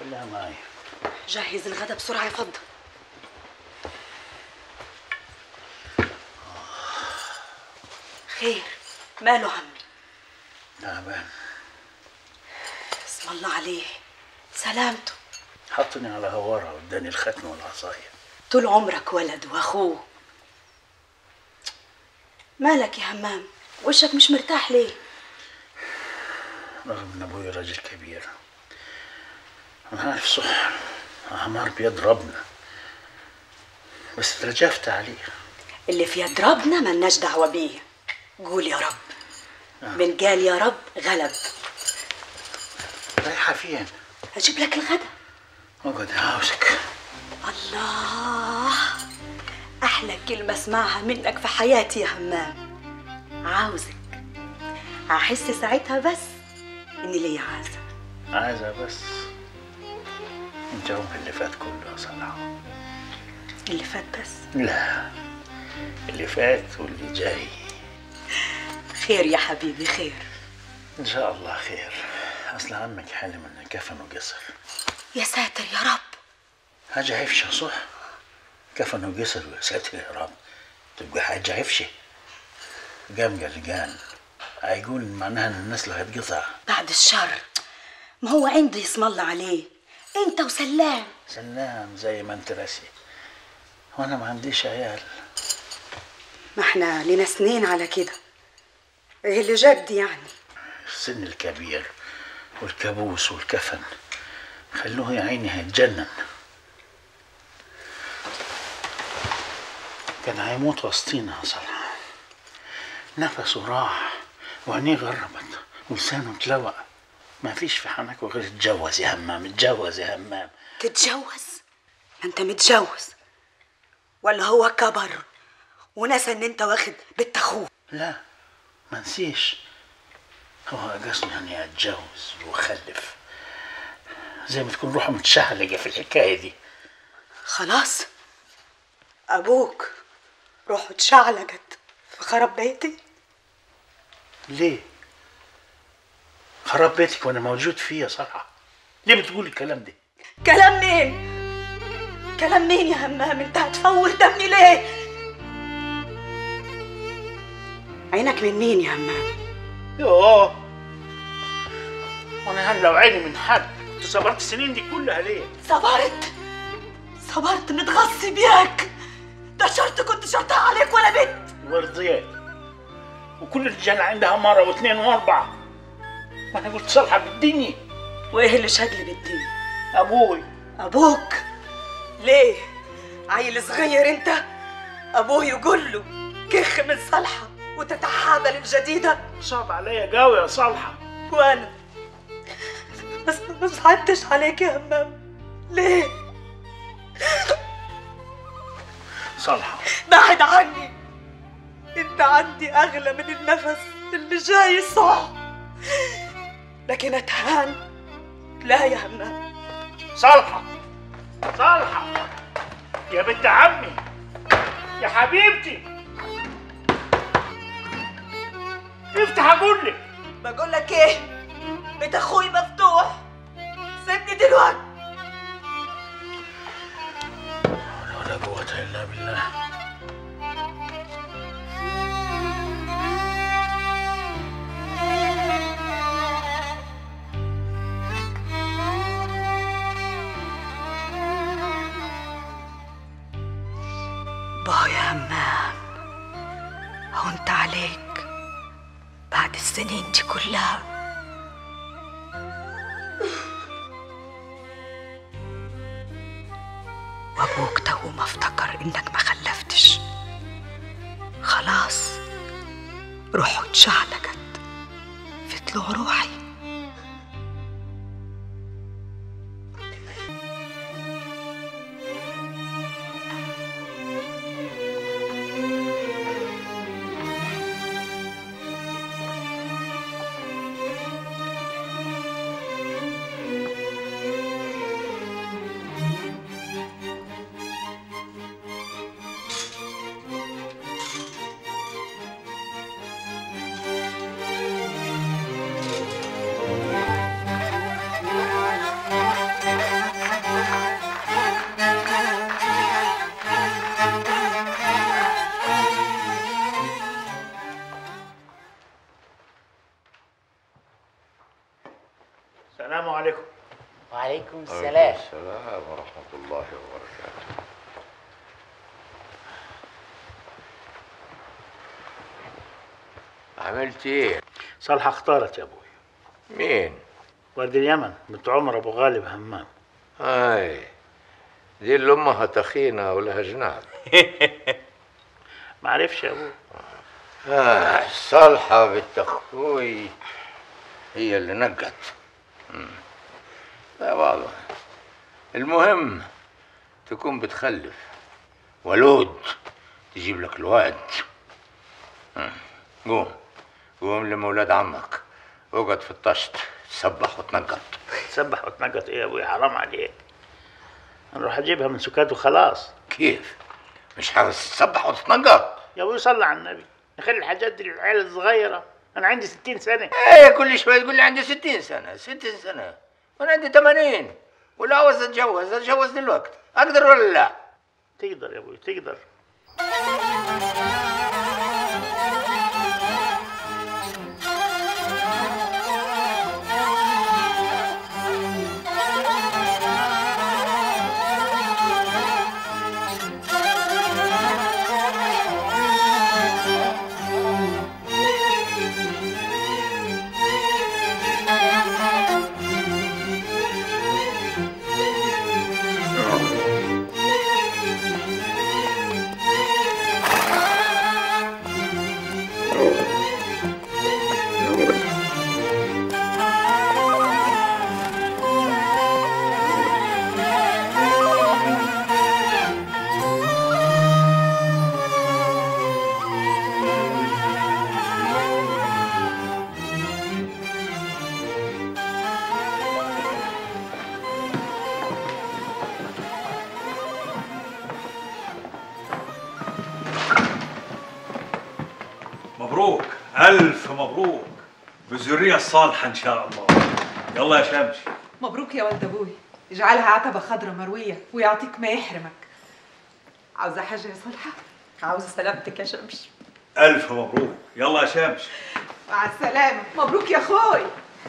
خليها معايا جهز الغدا بسرعه يا فضه خير ماله عمي تعبان اسم الله عليه سلامته حطني على هوارة واداني الختم والعصاية طول عمرك ولد واخوه مالك يا همام وشك مش مرتاح ليه رغم ان ابوي راجل كبير انا عارف صح عمار بيضربنا بس ترجفت عليه اللي في يد ربنا ملناش دعوه بيه قول يا رب من قال يا رب غلب رايحة فين؟ هجيب لك الغدا اقعد عاوزك الله احلى كلمه اسمعها منك في حياتي يا همام عاوزك هحس ساعتها بس اني ليا عازه عايزة بس انت عمر اللي فات كله يا صلاح اللي فات بس لا اللي فات واللي جاي خير يا حبيبي خير ان شاء الله خير اصل عمك حلم ان كفن وقصر يا ساتر يا رب حاجة عفشة صح كفن وقصر يا ساتر يا رب تبقى حاجة عفشة قام قلقان هيقول معناها ان النسل هتقطع بعد الشر ما هو عندي اسم الله عليه انت وسلام سلام زي ما انت راسي وانا ما عنديش عيال ما احنا لنا سنين على كده ايه اللي جد يعني السن الكبير والكابوس والكفن خلوه يا عيني هيتجنن كان هيموت وسطينا يا صلاح نفسه راح وعينيه غربت ولسانه اتلوى ما فيش في حنكه غير اتجوز يا همام اتجوز يا همام تتجوز انت متجوز ولا هو كبر ونسى ان انت واخد بنت اخوه لا ما نسيش هو قصده يعني اتجوز واخلف زي ما تكون روحه متشعلقه في الحكايه دي خلاص ابوك روحه اتشعلقت في خراب بيتي ليه؟ خراب بيتك وانا موجود فيه يا صراحة ليه بتقول الكلام ده؟ كلام مين كلام مين يا همام انت هتفور دمي ليه عينك من مين يا همام يوه وانا هل لو عيني من حد كنت صبرت السنين دي كلها ليه؟ صبرت صبرت متغصي بيك ده شرط كنت شرطها عليك ولا بنت ورضيت وكل الرجال عندها مرة واثنين واربعة وانا قلت صالحة بالدنيا وايه اللي شهد لي بالدين ابوي ابوك ليه عيل صغير انت ابوه يقول له كخ من صالحه وتتحابل الجديده صعب عليا قوي يا صالحة وانا بس ما صعبتش عليك يا همام ليه صالحة بعد عني انت عندي اغلى من النفس اللي جاي صح لكن اتهان لا يا همام صالحة صالحة يا بنت عمي يا حبيبتي افتح اقول لك بقول لك ايه بيت اخوي مفتوح سيبني دلوقتي ولا قوة الا بالله با يا همام هونت عليك بعد السنين دي كلها وابوك تو ما افتكر انك ما خلفتش خلاص روحه اتشعلقت في طلوع روحي السلام عليكم وعليكم عليكم السلام السلام ورحمة الله وبركاته عملت ايه؟ صالحة اختارت يا ابوي مين؟ ورد اليمن بنت عمر ابو غالب همام اي دي اللي امها تخينة ولها جناب ما عرفش يا ابوي آه صالحة بنت اخوي هي اللي نقت مم. لا واضح المهم تكون بتخلف ولود تجيب لك الواد مم. قوم قوم لما ولاد عمك اقعد في الطشت تسبح وتنقط تسبح وتنقط ايه يا ابوي حرام عليك نروح اجيبها من سكات وخلاص كيف؟ مش عاوز تسبح وتتنقط يا ابوي صلى على النبي نخلي الحاجات دي للعيال الصغيرة انا عندي ستين سنة ايه كل شويه تقول لي عندي 60 سنه 60 سنه وانا عندي 80 ولا عاوز اتجوز اتجوز دلوقتي اقدر ولا لا؟ تقدر يا ابوي تقدر مبروك ألف مبروك بالذرية الصالحة إن شاء الله يلا يا شمس مبروك يا ولد ابوي اجعلها عتبة خضرة مروية ويعطيك ما يحرمك عاوزة حاجة يا صالحة؟ عاوزة سلامتك يا شمس ألف مبروك يلا يا شمس مع السلامة مبروك يا اخوي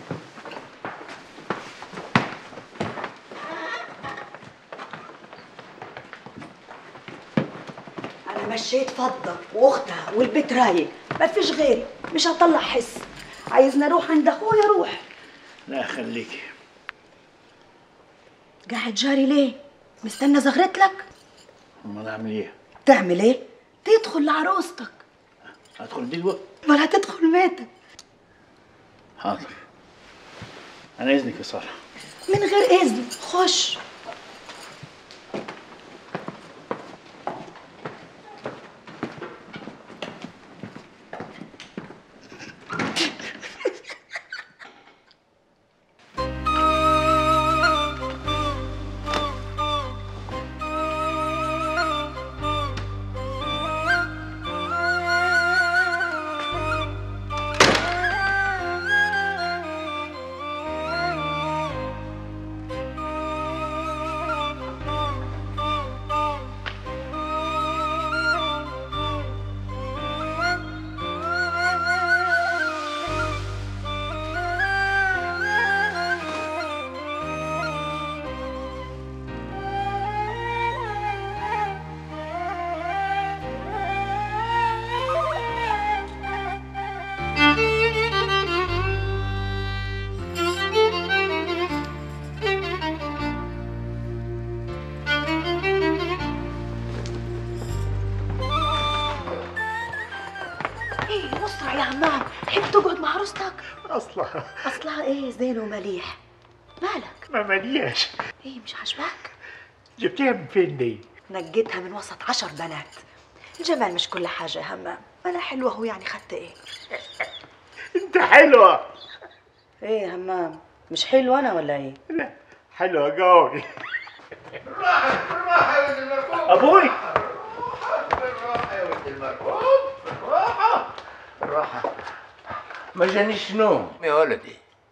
انا مشيت فضه واختها والبيت رايق ما فيش غيري مش هطلع حس عايزني اروح عند اخويا روح لا خليكي قاعد جاري ليه مستنى زغرت لك امال اعمل ايه تعمل ايه تدخل لعروستك ادخل دلوقتي ولا تدخل ماتك حاضر انا اذنك يا صالحة من غير اذن خش ايه اسرع يا عمام حب تقعد مع عروستك اصلا اصلها ايه زين ومليح مالك ما ملياش ايه مش عاجباك جبتيها من فين دي نجيتها من وسط عشر بنات الجمال مش كل حاجة يا همام أنا حلوة هو يعني خدت إيه؟ انت حلوة إيه يا همام مش حلوة أنا ولا إيه؟ لا حلوة قوي بالراحة بالراحة يا ولد المركوب ابوي بالراحة يا ولد المركوب بالراحة بالراحة ما جانيش نوم يا ولدي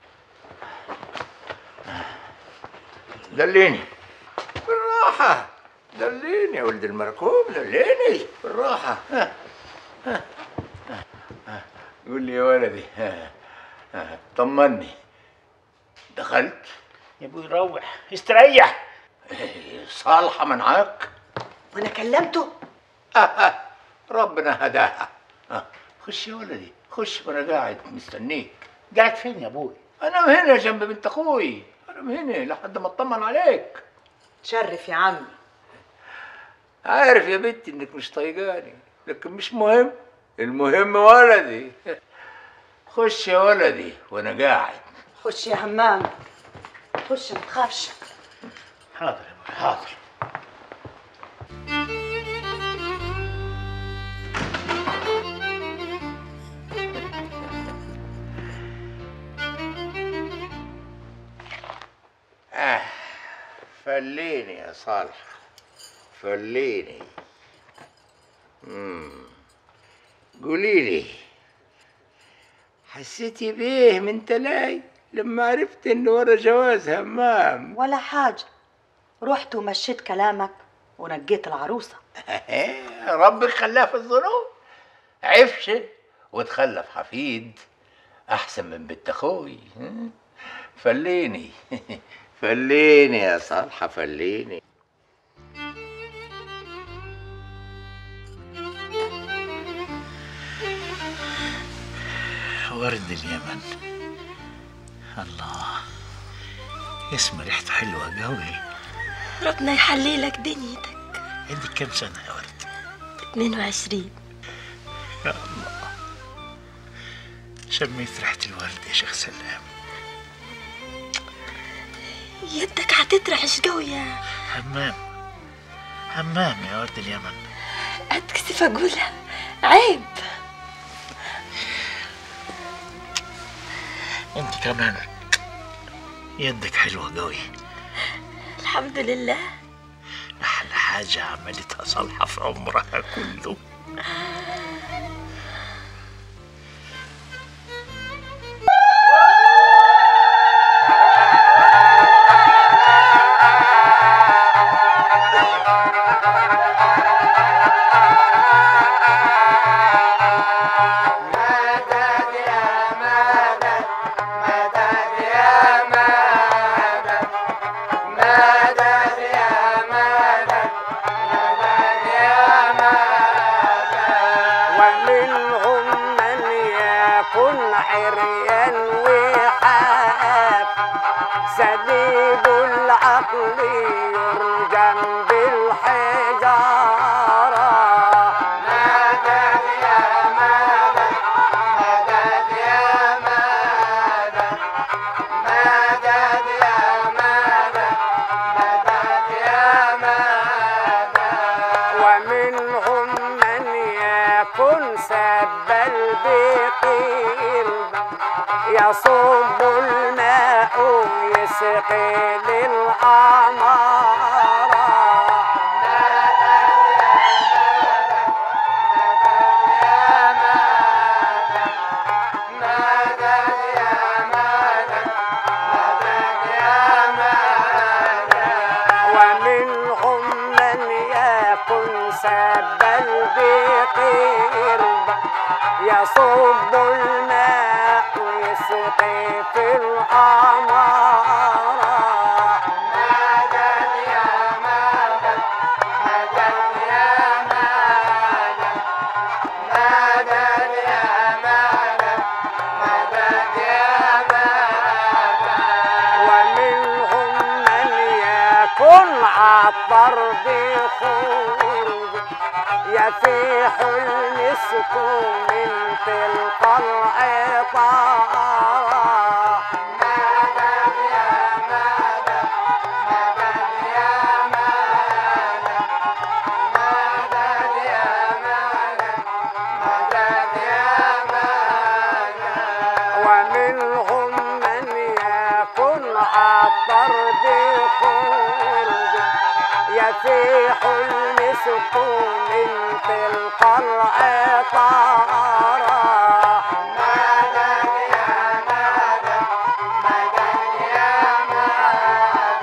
دليني بالراحة دليني يا ولد المركوب دليني بالراحة ها. ها. ها. قول لي يا ولدي ها. ها. طمني دخلت يا ابوي روح استريح إيه، صالحة منعاك وانا كلمته ربنا هداها آه، خش يا ولدي خش وانا قاعد مستنيك قاعد فين يا ابوي انا هنا جنب بنت اخوي انا هنا لحد ما اطمن عليك تشرف يا عمي عارف يا بنتي انك مش طايقاني لكن مش مهم المهم ولدي خش يا ولدي وانا قاعد خش يا همام خش ما تخافش حاضر يا ابوي حاضر آه فليني يا صالح فليني مم. قولي لي حسيتي بيه من تلاي لما عرفت انه ورا جواز همام ولا حاجة رحت ومشيت كلامك ونجيت العروسة ربك خلاه في الظروف عفش وتخلف حفيد احسن من بنت اخوي ها؟ فليني فليني يا صالحه فليني ورد اليمن الله اسم ريحته حلوة قوي ربنا يحلي لك دنيتك عندك كم سنة يا ورد 22 يا الله شميت ريحة الورد يا شيخ سلام يدك هتترعش قوي يا همام همام يا ورد اليمن اتكسف اقولها عيب انت كمان يدك حلوة قوي الحمد لله أحلى حاجة عملتها صالحة في عمرها كله ومنهم من يكون عريان وحاب سديد العقل يرجم بالحجارة مدد يا مدد مدد يا مدد مدد يا مدد مدد يا مدد ومنهم من يكون سب البقيل يصب الماء يسقي للأمارة ومنهم من يكون سب البقير يصب الماء يسقي في الأمارة مدد يا مدد مدد يا مدد مدد يا مدد مدد يا مدد ومنهم من يكون عطر بخروج يفيح المسك من تلك العطارة مدد يا مدد مدد يا مدد مدد يا مدد مدد يا مدد ومنهم من يكون عطر بخروج يفيح المسك من تلك العطارة مدد يا مدد مدد يا مدد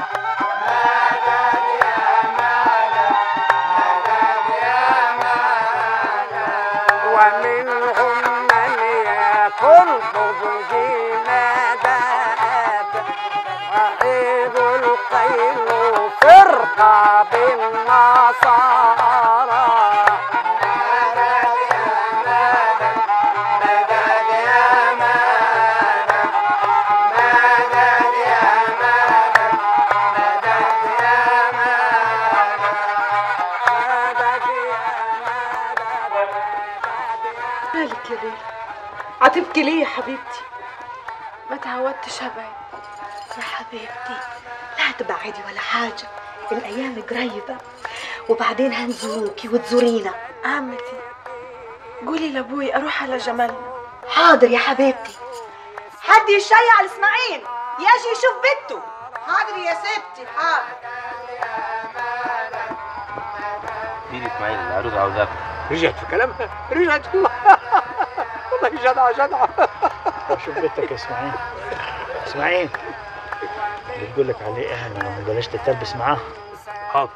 مدد يا مدد مدد يا مدد ومنهم من يكون ضجي مدد رقاب النصارى مدد يا مدد مدد يا مدد مدد يا مدد مدد يا مالك يا ليلى هتبكي ليه يا حبيبتي ما تعودتش ابعد يا حبيبتي لا تبعدي ولا حاجة الأيام قريبة وبعدين هنزوروكي وتزورينا عمتي قولي لابوي اروح على جمالنا حاضر يا حبيبتي حد يشيع على اسماعيل يجي يشوف بنته حاضر يا ستي حاضر مين اسماعيل العروض عاوزاك رجعت في كلامها رجعت والله والله جدعة جدعة شوف بنتك يا اسماعيل اسماعيل بتقول لك عليه ايه ما بلاش تتلبس معاه حاضر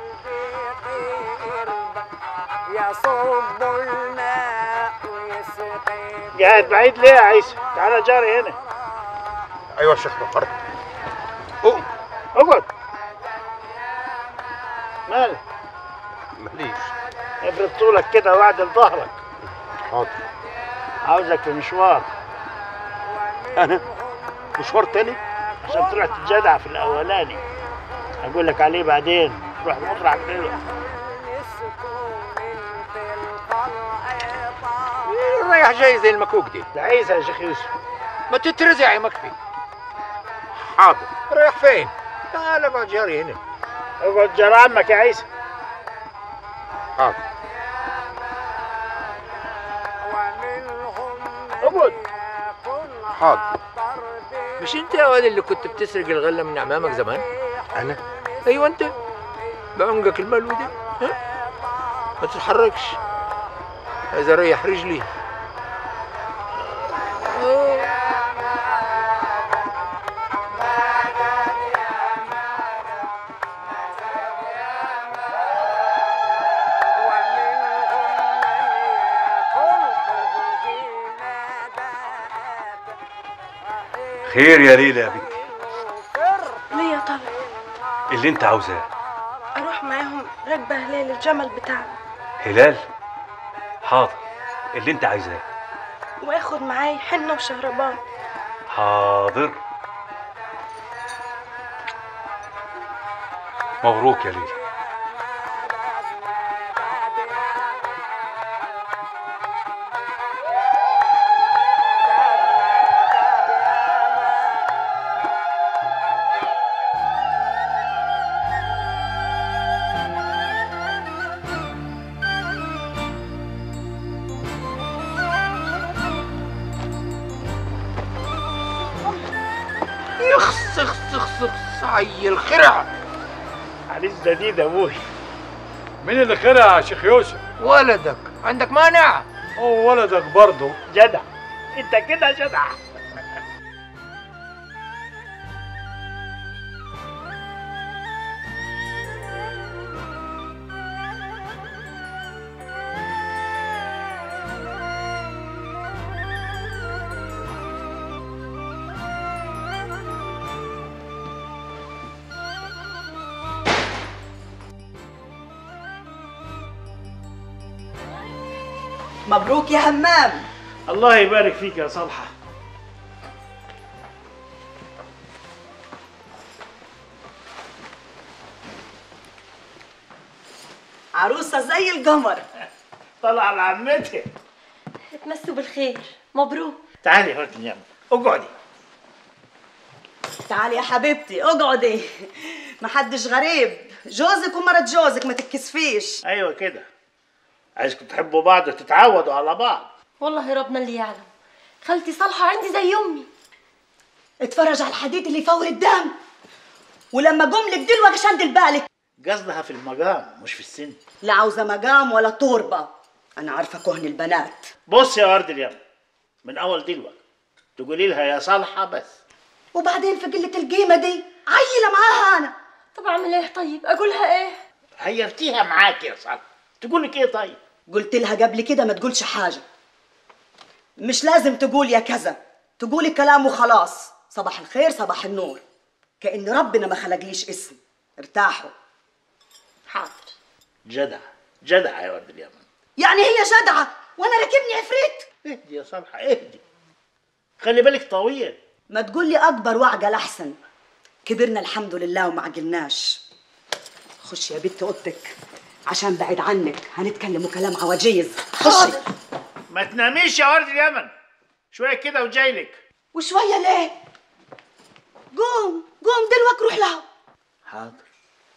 يصب الماء ويسقي قاعد بعيد ليه يا عيسى تعالى جاري هنا ايوه يا شيخ نفرت اقعد مالك ماليش افرد طولك كده واعدل ظهرك حاضر عاوزك في مشوار انا مشوار تاني عشان طلعت الجدع في الاولاني اقول لك عليه بعدين روح مطرح كده رايح جاي زي المكوك دي ده عيسى يا شيخ يوسف ما تترزع يا مكفي حاضر رايح فين؟ تعال اقعد جاري هنا اقعد جرى عمك يا عيسى حاضر اقعد حاضر مش انت يا واد اللي كنت بتسرق الغله من عمامك زمان؟ انا ايوه انت بعنقك الملوي ده ها؟ ما تتحركش عايز اريح رجلي خير يا ليلى يا بنتي ليا طبعا اللي انت عاوزاه اروح معاهم راكبه هلال الجمل بتاعنا هلال حاضر اللي انت عايزاه واخد معاي حنه وشهربان حاضر مبروك يا ليلى يخس يخس يخس يخس عي الخرع عريس جديد ابوي مين اللي خرع يا شيخ يوسف ولدك عندك مانع؟ هو ولدك برضه جدع انت كده جدع مبروك يا همام الله يبارك فيك يا صالحه عروسة زي القمر طلع لعمتي اتمسوا بالخير مبروك تعالي يا ولد النعمة اقعدي تعالي يا حبيبتي اقعدي محدش غريب جوزك ومرة جوزك ما تتكسفيش ايوه كده عايزكم تحبوا بعض وتتعودوا على بعض والله ربنا اللي يعلم خالتي صالحة عندي زي أمي اتفرج على الحديد اللي يفور الدم ولما قوم لك دلوقتي شندل بالك قصدها في المقام مش في السن لا عاوزة مقام ولا تربة أنا عارفة كهن البنات بص يا ورد اليوم من اول دلوقتي تقولي لها يا صالحه بس وبعدين في قلة القيمة دي عيلة معاها أنا طب أعمل إيه طيب أقولها إيه حيرتيها معاك يا صالحه تقول لك ايه طيب قلت لها قبل كده ما تقولش حاجة مش لازم تقول يا كذا تقولي كلام وخلاص صباح الخير صباح النور كأن ربنا ما خلقليش اسم ارتاحوا حاضر جدع جدع يا ورد اليمن يعني هي جدعه وانا راكبني عفريت اهدي يا صالحة اهدي خلي بالك طويل ما تقول لي اكبر وعجل احسن كبرنا الحمد لله وما عجلناش خش يا بنت اوضتك عشان بعد عنك هنتكلموا كلام عواجيز خشي ما تناميش يا ورد اليمن شوية كده وجايلك وشويه ليه قوم قوم دلوقتي روح لها حاضر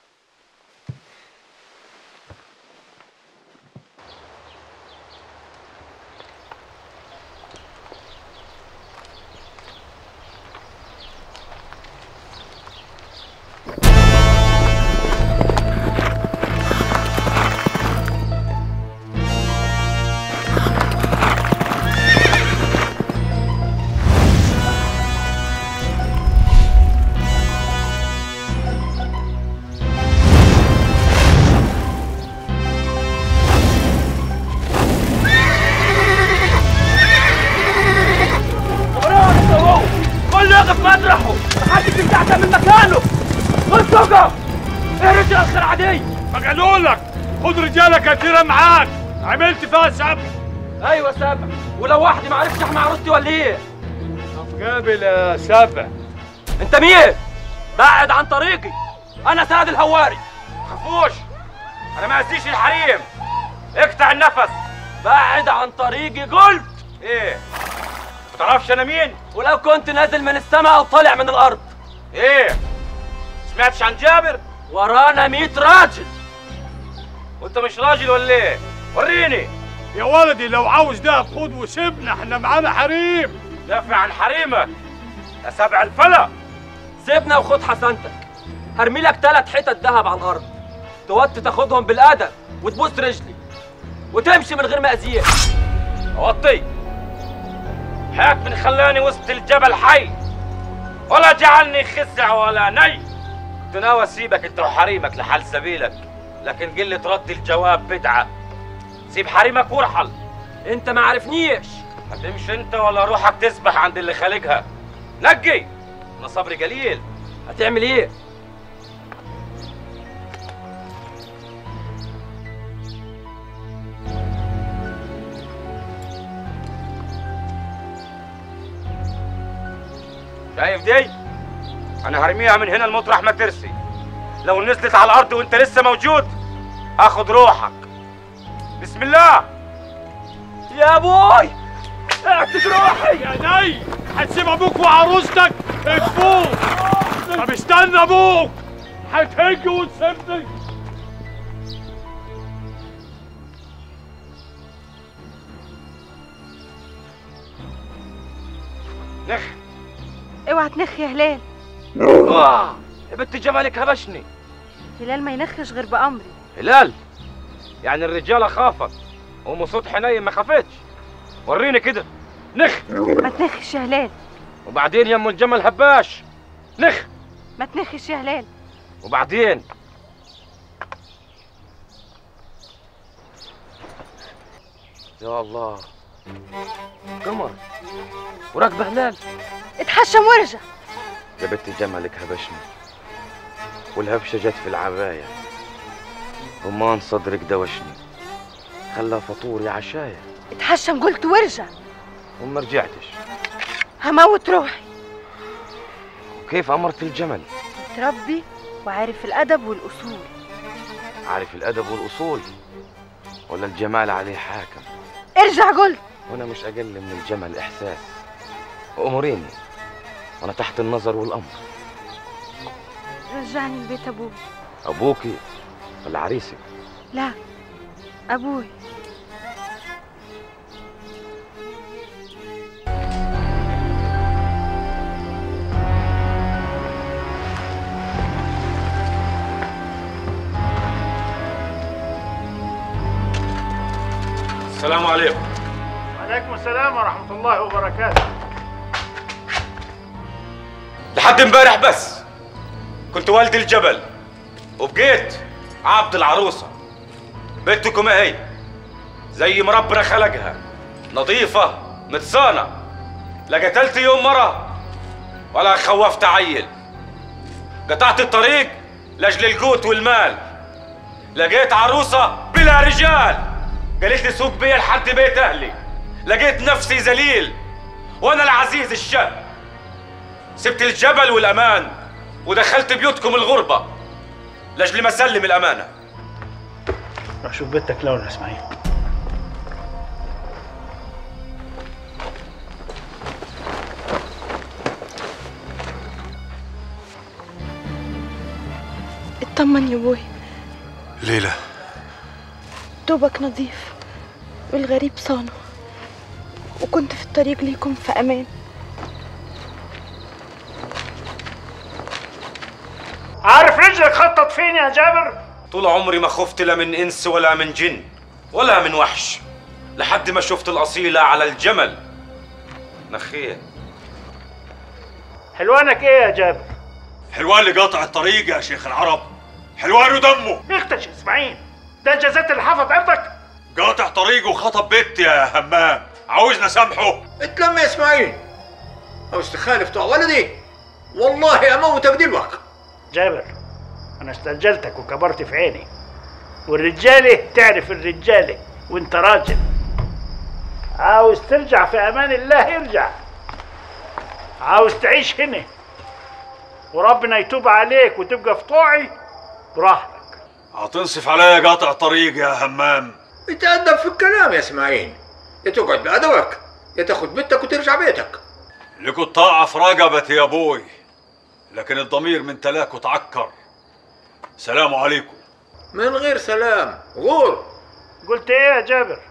كله يقف مطرحه محدش يفتح من مكانه كنت تقف ايه رجال الخير عادي ما قالوا لك خد رجاله كتيره معاك عملت فيها سبع ايوه سبع ولو واحد ما عرفش احمي عروستي ولا ايه قابل يا سبع انت مين بعد عن طريقي انا سعد الهواري خفوش انا ما اسيش الحريم اقطع النفس بعد عن طريقي قلت ايه ما تعرفش انا مين ولو كنت نازل من السماء او طالع من الارض ايه سمعتش عن جابر ورانا 100 راجل وانت مش راجل ولا ايه وريني يا ولدي لو عاوز ده خد وسيبنا احنا معانا حريم دافع عن حريمك يا سبع الفلا سيبنا وخد حسنتك هرمي لك ثلاث حتت ذهب على الارض توطي تاخدهم بالادب وتبوس رجلي وتمشي من غير ما اذيك اوطي حياك من خلاني وسط الجبل حي ولا جعلني خزع ولا ني كنت ناوي اسيبك انت وحريمك لحال سبيلك لكن قلة رد الجواب بدعة سيب حريمك وارحل انت ما عرفنيش هتمشي انت ولا روحك تسبح عند اللي خالقها نقي انا صبري قليل هتعمل ايه شايف دي انا هرميها من هنا المطرح ما ترسي لو نزلت على الارض وانت لسه موجود هاخد روحك بسم الله يا ابوي اعتق روحي يا ني هتسيب ابوك وعروستك تفوت طب استنى ابوك هتهج وتسيبني نخ اوعى تنخ يا هلال آه، يا بنت جمالك هبشني هلال ما ينخش غير بأمري هلال يعني الرجاله خافت ام صوت حنين ما خافتش وريني كده نخ ما تنخش يا هلال وبعدين يا ام الجمل هباش نخ ما تنخش يا هلال وبعدين يا الله قمر وراكبه هلال اتحشم وارجع يا بنت جملك هبشني والهبشة جت في العباية رمان صدرك دوشني خلى فطوري عشاية اتحشم قلت وارجع وما رجعتش هموت روحي وكيف أمرت الجمل متربي وعارف الأدب والأصول عارف الأدب والأصول ولا الجمال عليه حاكم ارجع قلت وأنا مش أقل من الجمل إحساس وأمريني وأنا تحت النظر والأمر رجعني لبيت أبوي أبوكي ولا عريسك لا أبوي السلام عليكم وعليكم السلام ورحمة الله وبركاته لحد امبارح بس كنت والد الجبل وبقيت عبد العروسة بنتكم اهي زي ما ربنا خلقها نظيفة متصانة لا قتلت يوم مرة ولا خوفت عيل قطعت الطريق لاجل القوت والمال لقيت عروسة بلا رجال قالت لي سوق بيا لحد بيت أهلي لقيت نفسي ذليل وأنا العزيز الشاب سبت الجبل والأمان ودخلت بيوتكم الغربة لأجل ما أسلم الأمانة روح شوف بنتك لون اسماعيل اطمن يا ابوي ليلى دوبك نظيف والغريب صانه وكنت في الطريق ليكم في امان عارف رجلك خطط فين يا جابر؟ طول عمري ما خفت لا من إنس ولا من جن ولا من وحش لحد ما شفت الأصيلة على الجمل نخية حلوانك ايه يا جابر؟ حلوان اللي قاطع الطريق يا شيخ العرب حلوان ودمه اختش اسماعيل ده جزات اللي حفظ عرضك؟ قاطع طريقه وخطب بنتي يا همام عاوزنا سامحه اتلم يا اسماعيل او استخالف بتوع ولدي والله اموتك دلوقتي جابر انا استرجلتك وكبرت في عيني والرجاله تعرف الرجاله وانت راجل عاوز ترجع في امان الله ارجع عاوز تعيش هنا وربنا يتوب عليك وتبقى في طوعي براحتك هتنصف عليا قاطع طريق يا همام اتأدب في الكلام يا اسماعيل يا تقعد بأدبك يا تاخد بنتك وترجع بيتك لكم طاعة في رقبتي يا ابوي لكن الضمير من تلاك وتعكر سلام عليكم من غير سلام غور قلت ايه يا جابر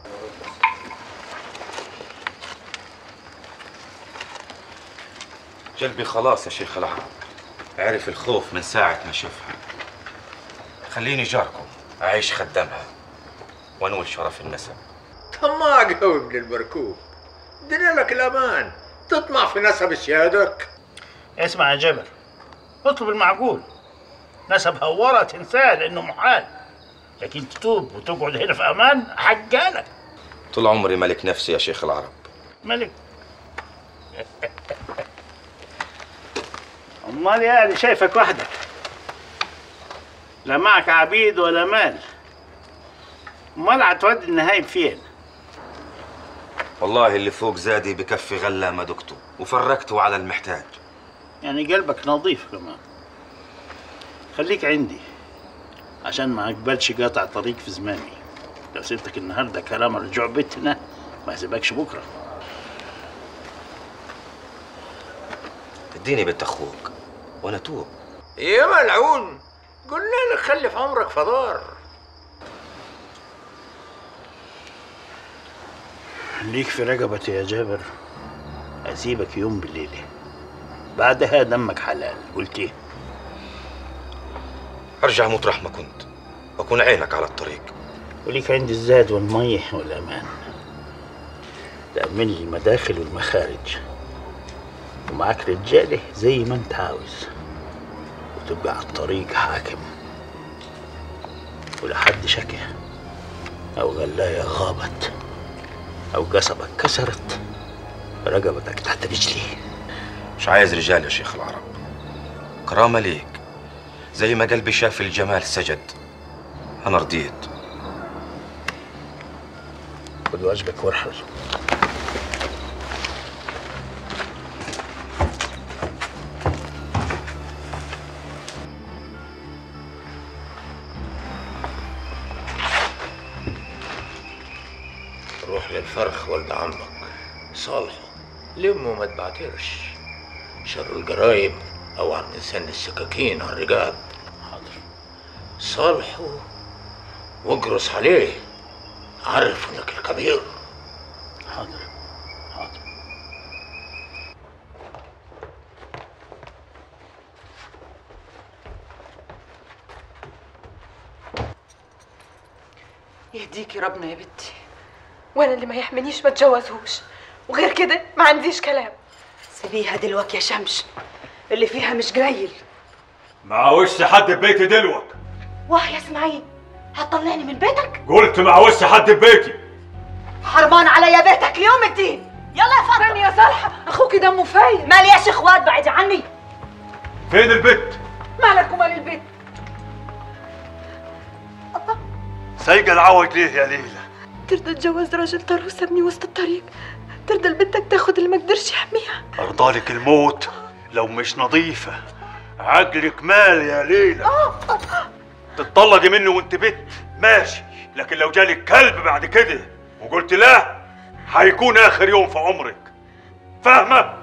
قلبي خلاص يا شيخ العرب عرف الخوف من ساعة ما شافها خليني جاركم أعيش خدامها وأنول شرف النسب طماع قوي ابن البركوب دنيا لك الامان تطمع في نسب سيادك اسمع يا جابر اطلب المعقول نسب هورة تنساه لانه محال لكن تتوب وتقعد هنا في امان حقالك طول عمري ملك نفسي يا شيخ العرب ملك امال يعني شايفك وحدك لا معك عبيد ولا مال امال هتودي النهايب فين والله اللي فوق زادي بكفي غلة ما دقته وفرقته على المحتاج يعني قلبك نظيف كمان خليك عندي عشان ما اقبلش قاطع طريق في زماني لو سبتك النهارده كلام رجوع بيتنا ما اسيبكش بكره اديني بنت أخوك وأنا توب يا ملعون قلنا لك خلي في عمرك فضار ليك في رقبتي يا جابر اسيبك يوم بليله بعدها دمك حلال قلت ايه أرجع مطرح ما كنت وأكون عينك على الطريق وليك عندي الزاد والمية والأمان تأمن لي المداخل والمخارج ومعاك رجالة زي ما انت عاوز وتبقى على الطريق حاكم ولا حد شكى أو غلاية غابت أو قصبك كسرت رقبتك تحت رجلي مش عايز رجال يا شيخ العرب كرامة ليك زي ما قلبي شاف الجمال سجد أنا رضيت خد واجبك وارحل روح للفرخ ولد عمك صالحه لمه ما تبعترش شر الجرايم او عم نسن السكاكين على الرجال حاضر صالحه واجرس عليه عرف انك الكبير حاضر حاضر يهديكي ربنا يا بنتي وانا اللي ما يحمنيش ما اتجوزهوش وغير كده ما عنديش كلام سيبيها دلوقتي يا شمس اللي فيها مش قليل ما عاوزش حد ببيتي دلوقتي واه يا اسماعيل هتطلعني من بيتك قلت ما عاوزش حد ببيتي حرمان عليا بيتك ليوم الدين يلا يا فاطمه استني يا صالحه اخوكي دمه فاير مالياش اخوات بعدي عني فين البت مالك ومال البيت سايقه العوج ليه يا ليلى ترضى تجوز راجل طار وسابني وسط الطريق ترضى لبنتك تاخد اللي ما قدرش يحميها ارضالك الموت لو مش نظيفه عقلك مال يا ليلى تتطلقي منه وانت بت ماشي لكن لو جالك كلب بعد كده وقلت لا هيكون اخر يوم في عمرك فاهمه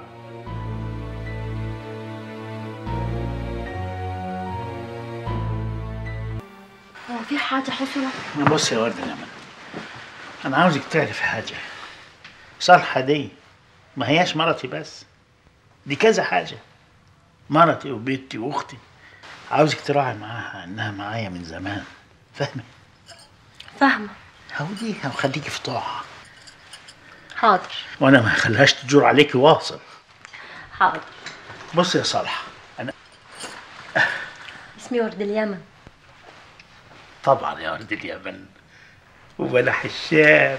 هو في حاجة حصلت؟ بص يا ورد الأمل أنا عاوزك تعرف حاجة صالحة دي ما هياش مرتي بس دي كذا حاجة مرتي وبنتي وأختي عاوزك تراعي معاها إنها معايا من زمان فاهمة؟ فاهمة هوديها وخليكي في طاعة حاضر وأنا ما هخليهاش تجور عليكي واصل حاضر بص يا صالحة أنا اسمي ورد اليمن طبعا يا ورد اليمن وبلح الشام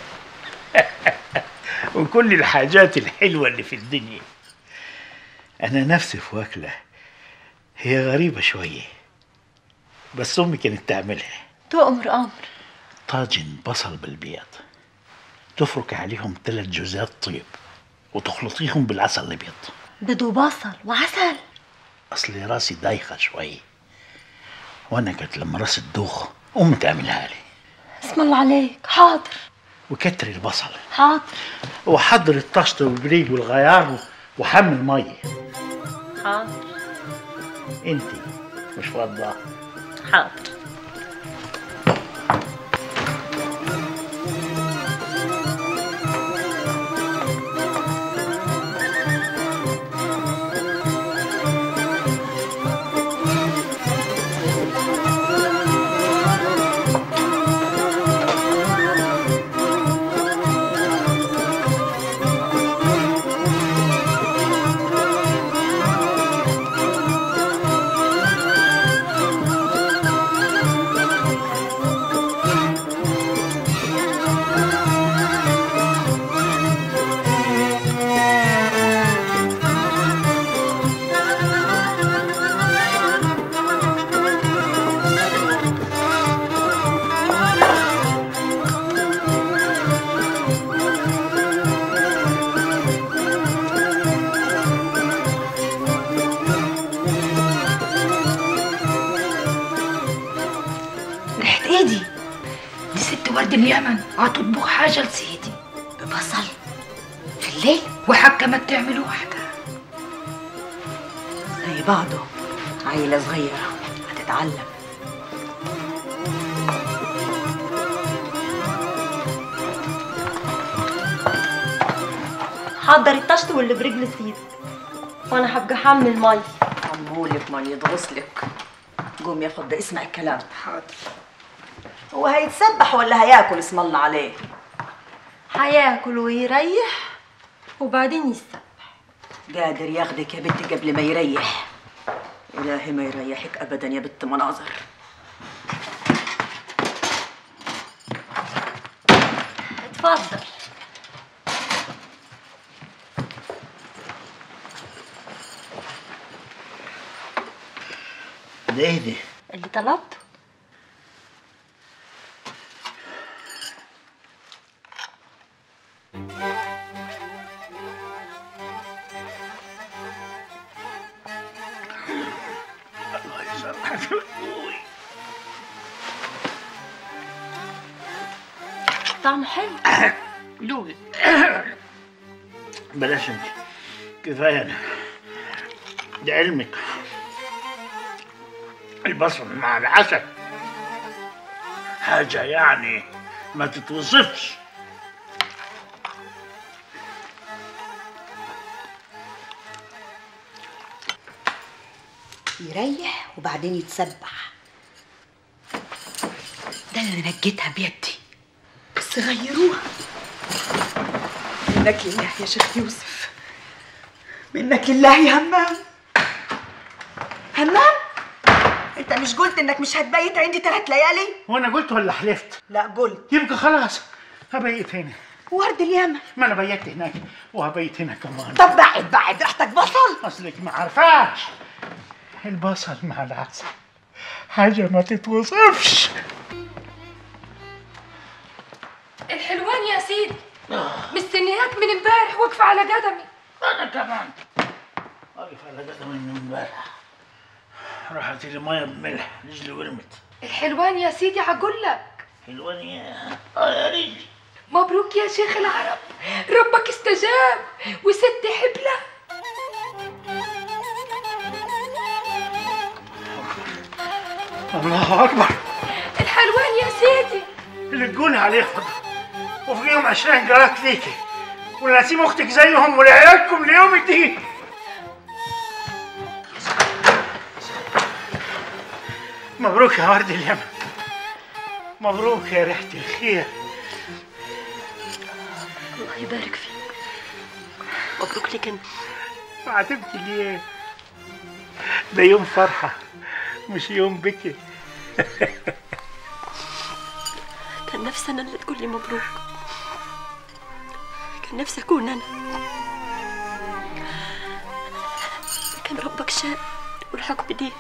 وكل الحاجات الحلوة اللي في الدنيا أنا نفسي في واكلة هي غريبة شوية بس أمي كانت تعملها تؤمر أمر طاجن بصل بالبيض تفرك عليهم ثلاث جوزات طيب وتخلطيهم بالعسل الأبيض بيض وبصل وعسل أصل راسي دايخة شوية وأنا كانت لما راسي تدوخ أمي تعملها لي اسم الله عليك حاضر وكتري البصل حاضر وحضر الطشت والبريد والغيار وحمل مية حاضر انتي مش فاضة حاضر ريحة ايدي دي ست ورد اليمن هتطبخ حاجة لسيدي ببصل في الليل وحكمت تعمل واحدة زي بعضه عيلة صغيرة هتتعلم حضر الطشت واللي برجل سيدك وانا هبقى حمل مي عمولك ما يدغسلك قوم يا فضة اسمع الكلام حاضر هو هيتسبح ولا هياكل اسم الله عليه هياكل ويريح وبعدين يستبح قادر ياخدك يا بنتي قبل ما يريح إلهي ما يريحك أبدا يا بنت مناظر اتفضل ده ايه ده؟ اللي طلبته الله يسامحك أبوي. طعمه حلو دوقي بلاش انت كفايه انا لعلمك البصل مع العسل حاجه يعني ما تتوصفش يريح وبعدين يتسبح ده اللي نجيتها بيدي بس غيروها منك لله يا شيخ يوسف منك لله يا همام همام انت مش قلت انك مش هتبيت عندي ثلاث ليالي وانا قلت ولا حلفت لا قلت يبقى خلاص هبيت هنا ورد اليمن ما انا بيت هناك وهبيت هنا كمان طب بعد بعد ريحتك بصل اصلك ما عارفاش البصل مع العسل حاجه ما تتوصفش الحلوان يا سيدي مستنياك من امبارح واقفة على قدمي انا كمان واقف على قدم من امبارح راحت لي ميه بملح رجلي ورمت الحلوان يا سيدي عقول لك حلوان يا اه يا رجلي مبروك يا شيخ العرب ربك استجاب وست حبلة الله اكبر الحلوان يا سيدي اللي تقولي عليه فضل وفيهم عشرين جرات ليكي ونسيم اختك زيهم ولعيالكم ليوم الدين مبروك يا ورد اليمن مبروك يا ريحة الخير الله يبارك فيك مبروك لك انت عاتبتي ليه ده يوم فرحة مش يوم بكي كان نفسي انا اللي تقول لي مبروك كان نفسي اكون انا لكن ربك شاء والحكم دي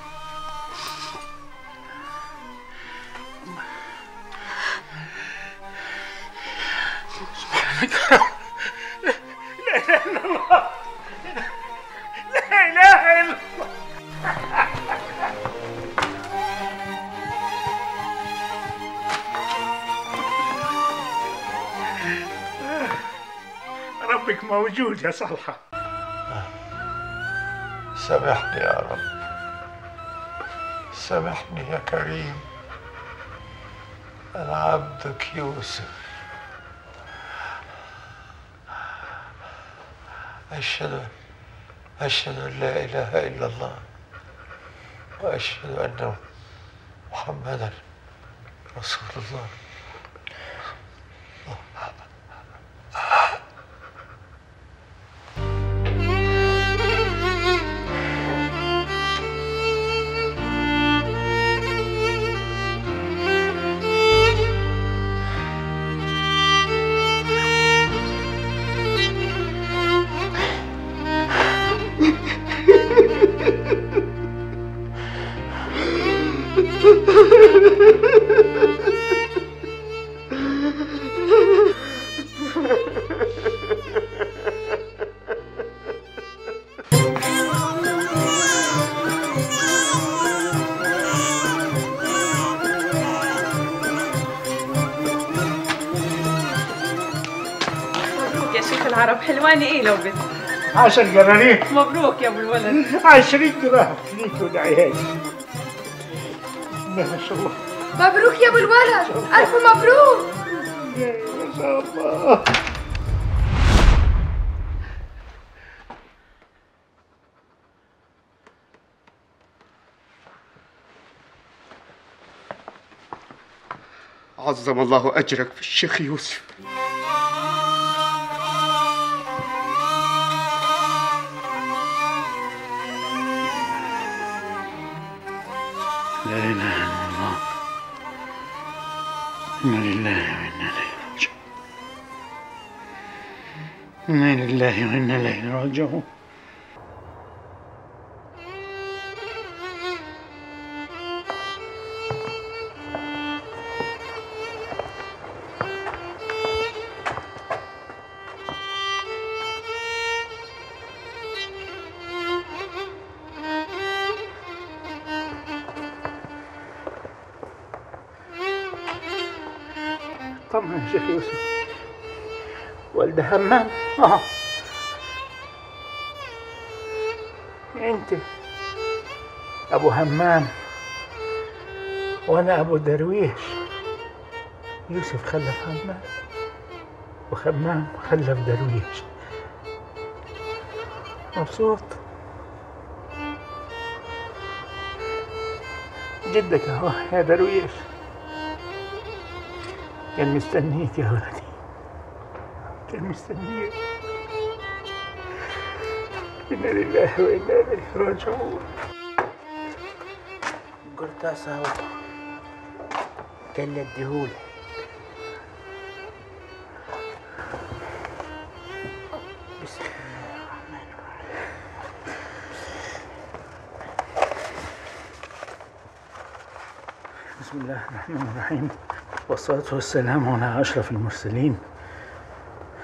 لا اله الا الله لا اله الا الله ربك موجود يا صالحة سامحني يا رب سامحني يا كريم أنا عبدك يوسف أشهد أشهد أن لا إله إلا الله وأشهد أن محمدا رسول الله مبروك يا شيخ العرب حلواني ايه لو بس عشر جرانيق مبروك يا ابو الولد عشرين دراهم ليك ولعيالي ما شاء الله مبروك يا ابو الولد الف مبروك ما شاء الله عظم الله أجرك في الشيخ يوسف لا اله الا الله انا لله وانا اليه راجعون انا لله وانا اليه راجعون طمن يا شيخ يوسف والده همام اه انت ابو همام وانا ابو درويش يوسف خلف همام وخمام خلف درويش مبسوط جدك اهو يا درويش كان مستنيك يا ولدي كان مستنيك إنا لله وإنا إليه راجعون قلت سوا كان اديهولك بسم الله الرحمن الرحيم بسم الله الرحمن الرحيم والصلاة والسلام على أشرف المرسلين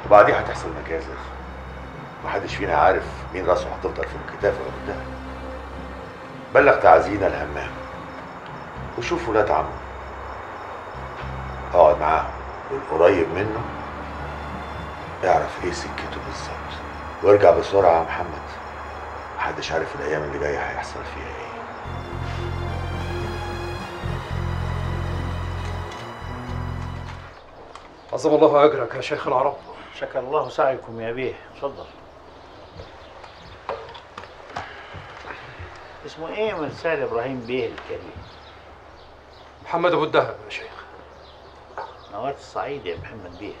وبعديها هتحصل مجازر محدش فينا عارف مين راسه هتفضل في الكتاف ولا قدام بلغ تعزينا الهمام وشوف ولاد عمه اقعد معاه والقريب منه اعرف ايه سكته بالظبط وارجع بسرعه يا محمد محدش عارف الايام اللي جايه هيحصل فيها ايه عظم الله اجرك يا شيخ العرب شكر الله سعيكم يا بيه اتفضل اسمه ايه مرسال ابراهيم بيه الكريم محمد ابو الدهب يا شيخ نواة الصعيد يا محمد بيه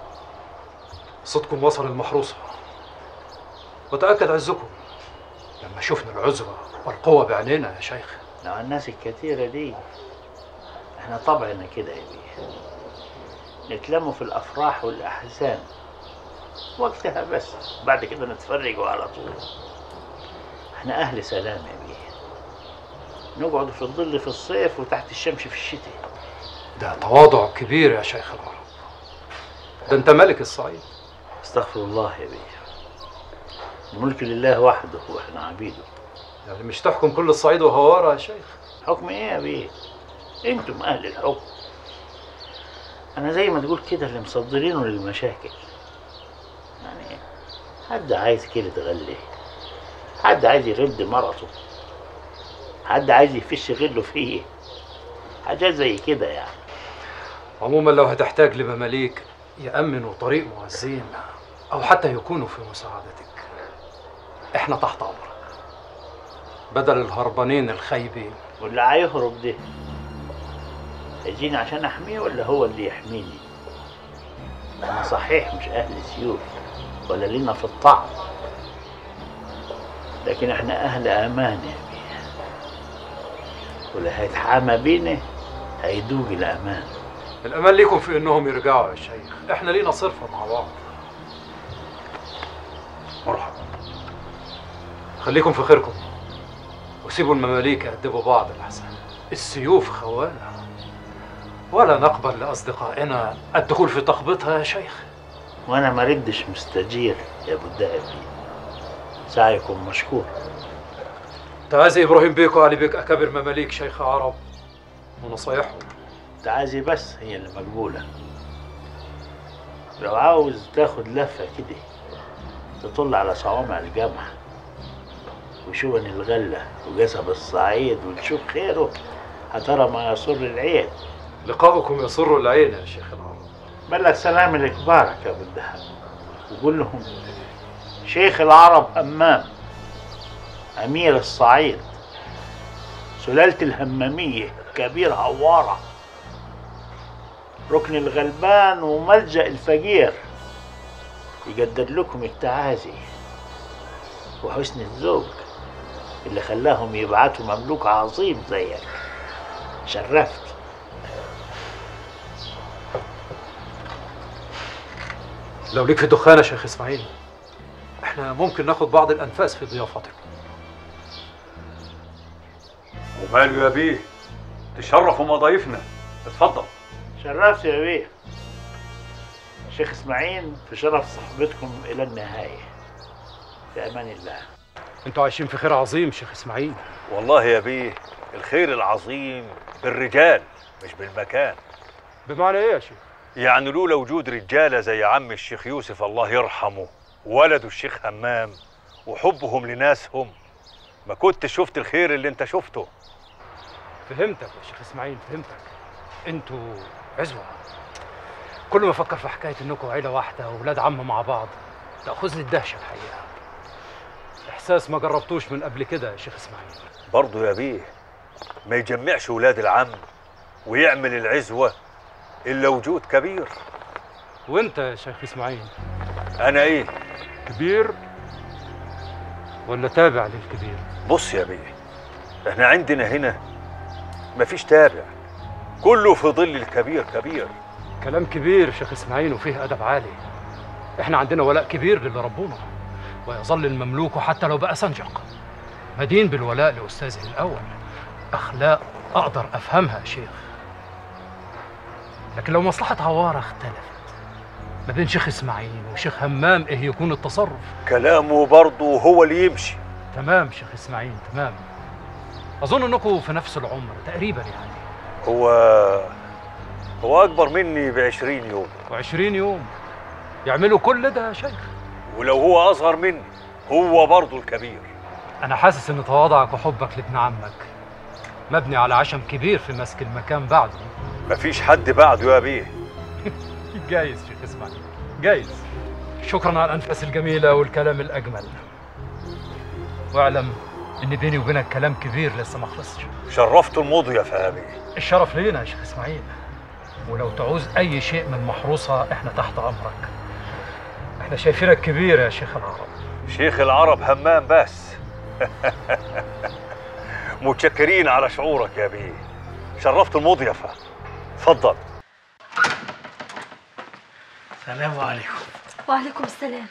صدكم وصل المحروسه وتاكد عزكم لما شفنا العزوه والقوه بعينينا يا شيخ لو الناس الكثيرة دي احنا طبعنا كده يا بيه نتلموا في الافراح والاحزان وقتها بس بعد كده نتفرجوا على طول احنا اهل سلام يا بيه نقعد في الظل في الصيف وتحت الشمس في الشتاء ده تواضع كبير يا شيخ العرب ده انت ملك الصعيد استغفر الله يا بيه الملك لله وحده واحنا عبيده يعني مش تحكم كل الصعيد وهوارة يا شيخ حكم ايه يا بيه انتم اهل الحكم انا زي ما تقول كده اللي مصدرينه للمشاكل يعني حد عايز كيلة غله حد عايز يرد مرته حد عايز يفش غله فيه حاجات زي كده يعني عموما لو هتحتاج لمماليك يأمنوا طريق معزين أو حتى يكونوا في مساعدتك احنا تحت أمرك بدل الهربانين الخايبين واللي هيهرب ده هيجيني عشان احميه ولا هو اللي يحميني انا صحيح مش اهل سيوف ولا لينا في الطعن لكن احنا اهل امان يا بيه واللي هيتحامى بينا هيدوق الامان الأمان ليكم في إنهم يرجعوا يا شيخ احنا لينا صرفة مع بعض مرحبا خليكم في خيركم وسيبوا المماليك يأدبوا بعض الأحسن السيوف خوانة ولا نقبل لأصدقائنا الدخول في تخبيطها يا شيخ وانا ما ردش مستجير يا ابو الدهب سعيكم مشكور تعازي إبراهيم بيك وعلي بيك أكابر مماليك شيخ عرب ونصايحهم تعازي بس هي اللي مقبولة لو عاوز تاخد لفة كده تطل على صوامع الجمع وشون الغلة وجسب الصعيد وتشوف خيره هترى ما يسر العين لقاؤكم يسر العين يا شيخ العرب بلغ سلام لكبارك يا ابو الدهب وقول لهم شيخ العرب همام امير الصعيد سلالة الهمامية كبير هوارة ركن الغلبان وملجأ الفقير يقدر لكم التعازي وحسن الذوق اللي خلاهم يبعتوا مملوك عظيم زيك شرفت لو ليك في الدخان يا شيخ إسماعيل احنا ممكن ناخد بعض الأنفاس في ضيافتك وماله يا بيه تشرفوا مضايفنا اتفضل شرفت يا بيه شيخ اسماعيل في شرف صحبتكم الى النهايه في امان الله انتوا عايشين في خير عظيم شيخ إسماعيل والله يا بيه الخير العظيم بالرجال مش بالمكان بمعنى ايه يا شيخ يعني لولا وجود رجاله زي عم الشيخ يوسف الله يرحمه وولده الشيخ همام وحبهم لناسهم ما كنت شفت الخير اللي انت شفته فهمتك يا شيخ إسماعيل فهمتك انتوا عزوة كل ما افكر في حكاية انكم عيلة واحدة واولاد عم مع بعض تأخذني الدهشة الحقيقة احساس ما جربتوش من قبل كده يا شيخ إسماعيل برضه يا بيه ما يجمعش ولاد العم ويعمل العزوه الا وجود كبير وانت يا شيخ إسماعيل انا ايه كبير ولا تابع للكبير بص يا بيه احنا عندنا هنا مفيش تابع كله في ظل الكبير كبير كلام كبير يا شيخ إسماعيل وفيه أدب عالي احنا عندنا ولاء كبير للي ربونا ويظل المملوك حتى لو بقى سنجق مدين بالولاء لأستاذه الأول أخلاق أقدر أفهمها يا شيخ لكن لو مصلحة عوارة اختلفت ما بين شيخ اسماعيل وشيخ همام ايه يكون التصرف كلامه برضه هو اللي يمشي تمام شيخ اسماعيل تمام اظن انكم في نفس العمر تقريبا يعني هو هو اكبر مني ب 20 يوم و20 يوم يعملوا كل ده يا شيخ ولو هو اصغر مني هو برضه الكبير انا حاسس ان تواضعك وحبك لابن عمك مبني على عشم كبير في مسك المكان بعده مفيش حد بعده يا بيه جايز شيخ اسماعيل جايز شكرا على الانفاس الجميله والكلام الاجمل واعلم ان بيني وبينك كلام كبير لسه ما خلصش شرفت الماضي يا فهمي الشرف لينا يا شيخ اسماعيل ولو تعوز اي شيء من محروسه احنا تحت امرك احنا شايفينك كبير يا شيخ العرب شيخ العرب همام بس متشكرين على شعورك يا بيه شرفت الماضي يا فهمي اتفضل السلام عليكم وعليكم السلام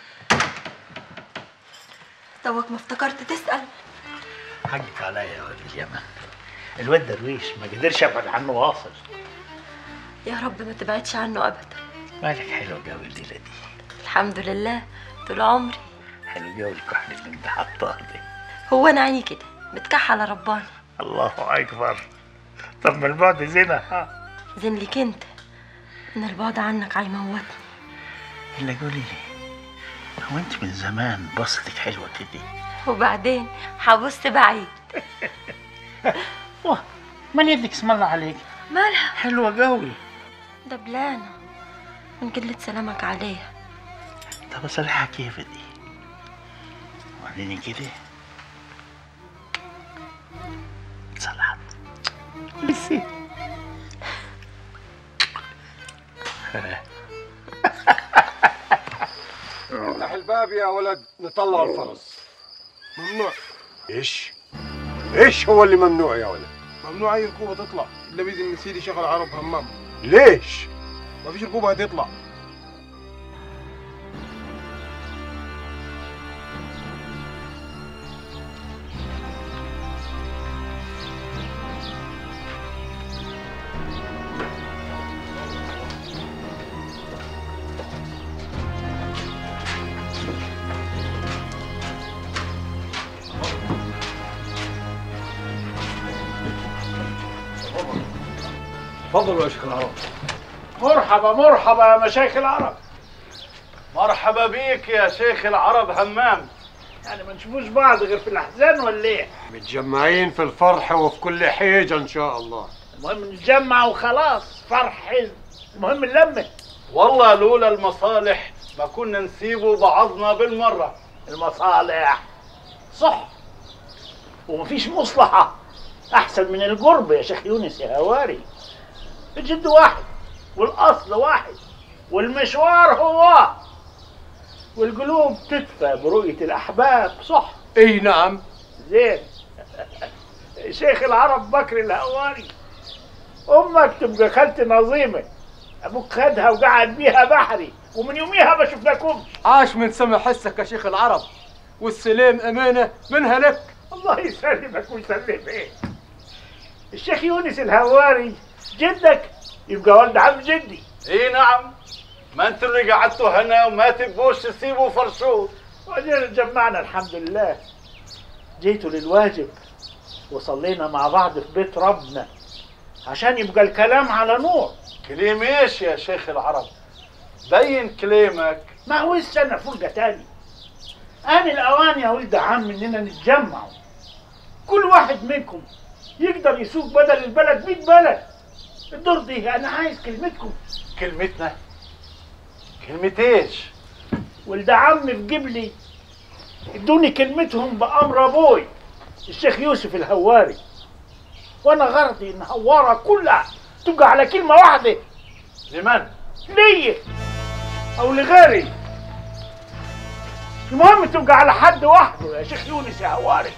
توك ما افتكرت تسأل حقك عليا يا ولد اليمن الواد درويش ما قدرش ابعد عنه واصل يا رب ما تبعدش عنه أبدا مالك حلو جو الليله دي الحمد لله طول عمري حلو جو الكحل اللي انت حاطاه ده هو أنا عيني كده متكحلة رباني الله اكبر طب ما البعد زنا ها زين ليك أنت إن البعد عنك هيموتني الا قولي لي هو انت من زمان بصتك حلوه كده وبعدين هبص بعيد واه مال يدك اسم الله عليك مالها حلوه قوي دبلانة من قلة سلامك عليها طب اصلحها كيف دي وريني كده صلحت لسه افتح الباب يا ولد نطلع الفرس ممنوع ايش ايش هو اللي ممنوع يا ولد ممنوع اي ركوبه تطلع الا باذن سيدي شيخ العرب همام ليش ما فيش ركوبه هتطلع تفضلوا يا شيخ العرب مرحبا مرحبا يا مشايخ العرب مرحبا بيك يا شيخ العرب همام يعني ما نشوفوش بعض غير في الاحزان ولا ايه متجمعين في الفرح وفي كل حيجه ان شاء الله المهم نتجمع وخلاص فرح حزن المهم نلمه والله لولا المصالح ما كنا نسيبوا بعضنا بالمرة المصالح صح ومفيش مصلحة أحسن من القرب يا شيخ يونس يا هواري الجد واحد والأصل واحد والمشوار هو والقلوب تدفى برؤية الأحباب صح اي نعم زين شيخ العرب بكر الهواري أمك تبقى خالتي نظيمة أبوك خدها وقعد بيها بحري ومن يوميها ما شفناكمش عاش من سمع حسك يا شيخ العرب والسلام امانه منها لك الله يسلمك ويسلمك الشيخ يونس الهواري جدك يبقى ولد عم جدي اي نعم ما انتوا اللي قعدتوا هنا وما تبوش تسيبوا فرشوط وبعدين اتجمعنا الحمد لله جيتوا للواجب وصلينا مع بعض في بيت ربنا عشان يبقى الكلام على نور كلام ايش يا شيخ العرب بين كلامك ما هو استنى فرجة تاني آن الأوان يا ولد عم إننا نتجمع كل واحد منكم يقدر يسوق بدل البلد 100 بلد الدور دي أنا عايز كلمتكم كلمتنا كلمة ايش؟ ولد عم في جبلي ادوني كلمتهم بأمر أبوي الشيخ يوسف الهواري وأنا غرضي إن هوارة كلها تبقى على كلمة واحدة لمن؟ ليا أو لغيري المهم تبقى على حد وحده يا شيخ يونس يا هواري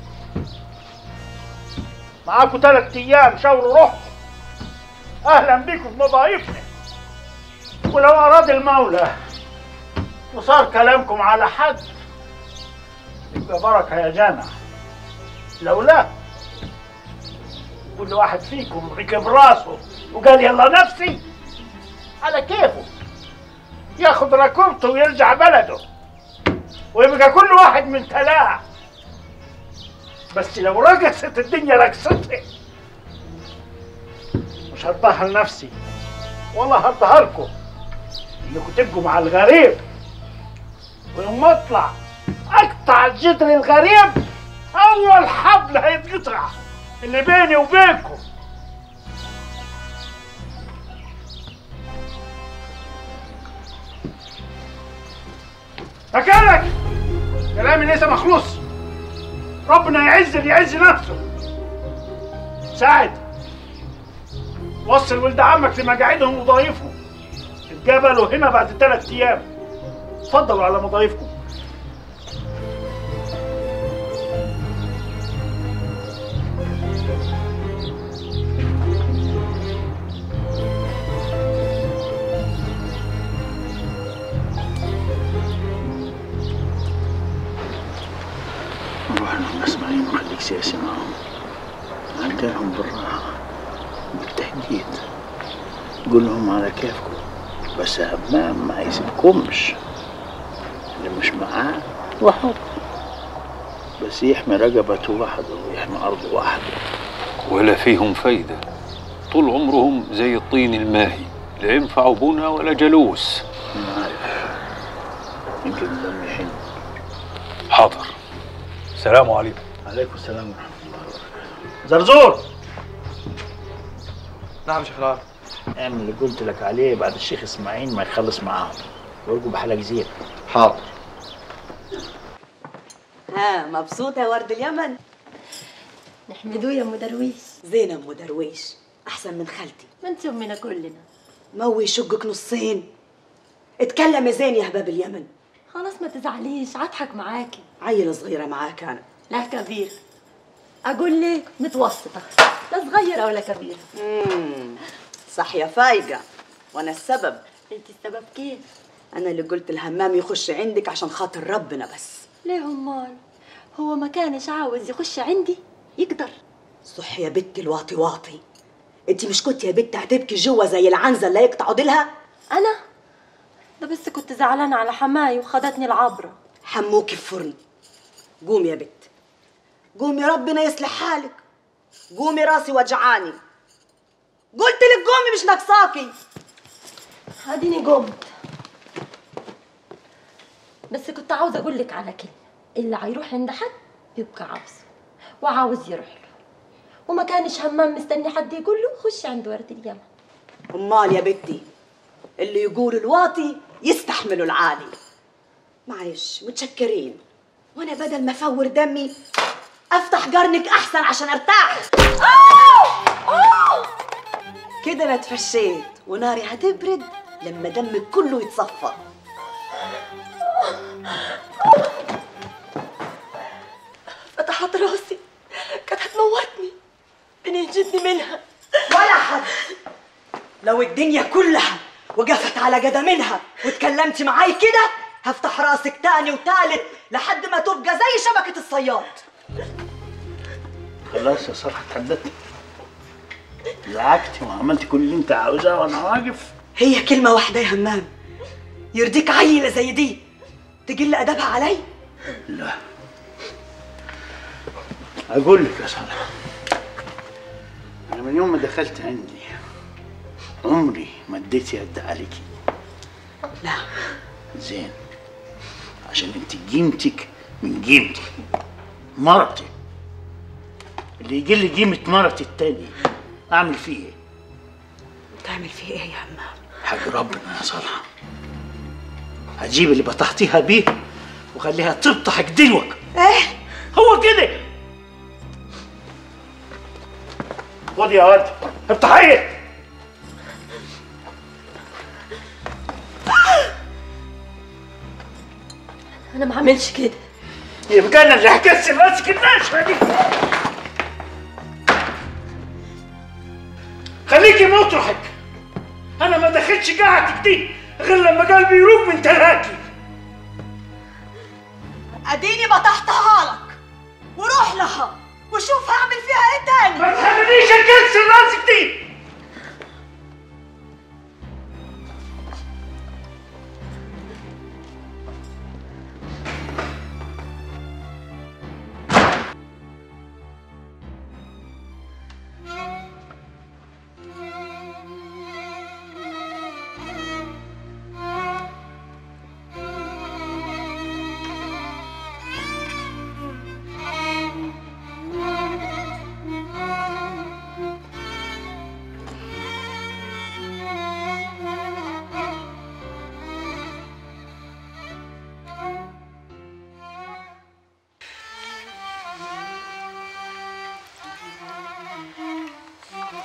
معاكم ثلاث ايام شاوروا روحكم اهلا بكم في مضايفنا ولو اراد المولى وصار كلامكم على حد يبقى بركه يا جامع لو لا كل واحد فيكم ركب راسه وقال يلا نفسي على كيفه ياخد ركوبته ويرجع بلده ويبقى كل واحد من تلاه بس لو رقصت الدنيا رقصتها مش هرضاها لنفسي ولا هرضاها لكم انكم تبقوا مع الغريب ويوم ما اطلع اقطع جدر الغريب اول حبل هيتقطع اللي بيني وبينكم مكانك كلامي ليس مخلوص ربنا يعز اللي يعز نفسه ساعد وصل ولد عمك لمقاعدهم وضايفهم اتقابلوا هنا بعد ثلاث ايام اتفضلوا على مضايفكم روح لهم اسمعين وخليك سياسي معهم عدلهم بالراحة بالتهديد قول لهم على كيفكم بس همام ما يسيبكمش اللي مش معاه وحط بس يحمي رقبته وحده ويحمي أرضه وحده ولا فيهم فايدة طول عمرهم زي الطين الماهي لا ينفعوا بنا ولا جلوس أنا عارف يمكن دم يحن حاضر السلام عليكم عليكم السلام ورحمة الله زرزور نعم شيخ العرب اعمل اللي قلت لك عليه بعد الشيخ اسماعيل ما يخلص معاهم وارجوا بحلق زين حاضر ها مبسوطة يا ورد اليمن نحمدوه يا ام درويش زينة ام درويش أحسن من خالتي ما انت امنا كلنا موي يشقك نصين اتكلمي زين يا هباب اليمن خلاص ما تزعليش هضحك معاكي عيلة صغيرة معاك أنا لا كبير اقول لك متوسطه لا صغيره ولا كبيره مم. صح يا فايقة وأنا السبب انت السبب كيف أنا اللي قلت الهمام يخش عندك عشان خاطر ربنا بس ليه امال هو ما كانش عاوز يخش عندي يقدر صح يا بت الواطي واطي انت مش كنت يا بت هتبكي جوا زي العنزة اللي يقطعوا ديلها انا ده بس كنت زعلانه على حماي وخدتني العبره حموكي في فرن قومي يا بت قومي ربنا يصلح حالك قومي راسي وجعاني قلت لك قومي مش ناقصاكي اديني قمت بس كنت عاوزه اقول لك على كلمه اللي هيروح عند حد يبقى عاوزه وعاوز يروح له وما كانش همام مستني حد يقول له خش عند ورد اليمن امال يا بنتي اللي يقول الواطي يستحملوا العالي معلش متشكرين وانا بدل ما افور دمي افتح قرنك احسن عشان ارتاح كده انا اتفشيت وناري هتبرد لما دمك كله يتصفى فتحت راسي كانت هتموتني بنهجدني منها ولا حد لو الدنيا كلها وقفت على قدمينها واتكلمتي معاي كده هفتح راسك تاني وتالت لحد ما تبقى زي شبكة الصياد خلاص يا صالح اتحددت زعقتي وعملتي كل اللي انت عاوزاه وانا واقف هي كلمة واحدة يا همام يرضيك عيلة زي دي تقل أدبها علي لا اقول لك يا صالح انا من يوم ما دخلت عندي عمري ما اديت يد عليكي لا زين عشان انت قيمتك من قيمتي مرتي اللي يقل قيمة مرتي التانية اعمل فيه ايه؟ تعمل فيه ايه يا همام حق ربنا يا صالحة هجيب اللي بطحتيها بيه وخليها تبطحك دلوك ايه هو كده خد يا ورد افتحيه انا ما عملش كده يبقى انا اللي هكسر راسك الناشفه دي خليكي مطرحك انا ما دخلتش قاعتك دي غير لما قلبي يروق من تلاكي اديني بطحتها لك وروح لها وشوف هعمل فيها ايه تاني ما تخلينيش اكسر راسك دي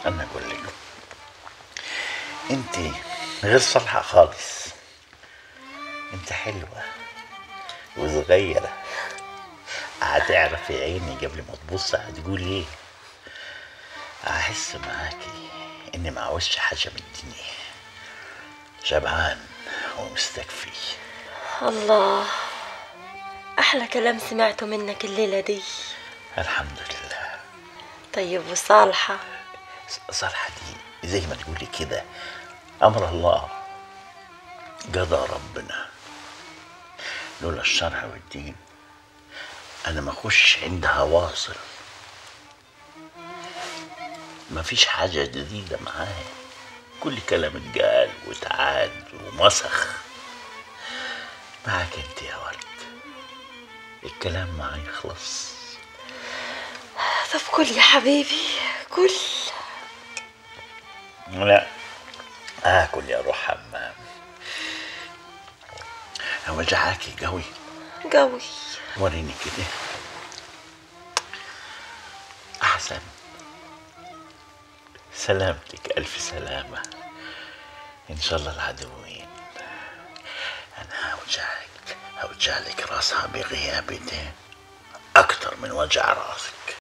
انا اقول لك انت غير صالحه خالص انت حلوه وصغيره هتعرفي عيني قبل ما تبص هتقول ايه احس معاكي اني ما عاوزش حاجه من الدنيا شبعان ومستكفي الله أحلى كلام سمعته منك الليلة دي الحمد لله طيب وصالحة صالحة دي زي ما تقولي كده أمر الله قضى ربنا لولا الشرع والدين أنا ما أخش عندها واصل ما فيش حاجة جديدة معايا كل كلام اتقال واتعاد ومسخ معاك انت يا ورد الكلام معاي يخلص طب كل يا حبيبي كل لا آكل يا روح حمام وجعاكي قوي قوي وريني كده أحسن سلامتك ألف سلامة إن شاء الله العدوين أنا هوجعك هوجع لك راسها بغيابتي أكتر من وجع راسك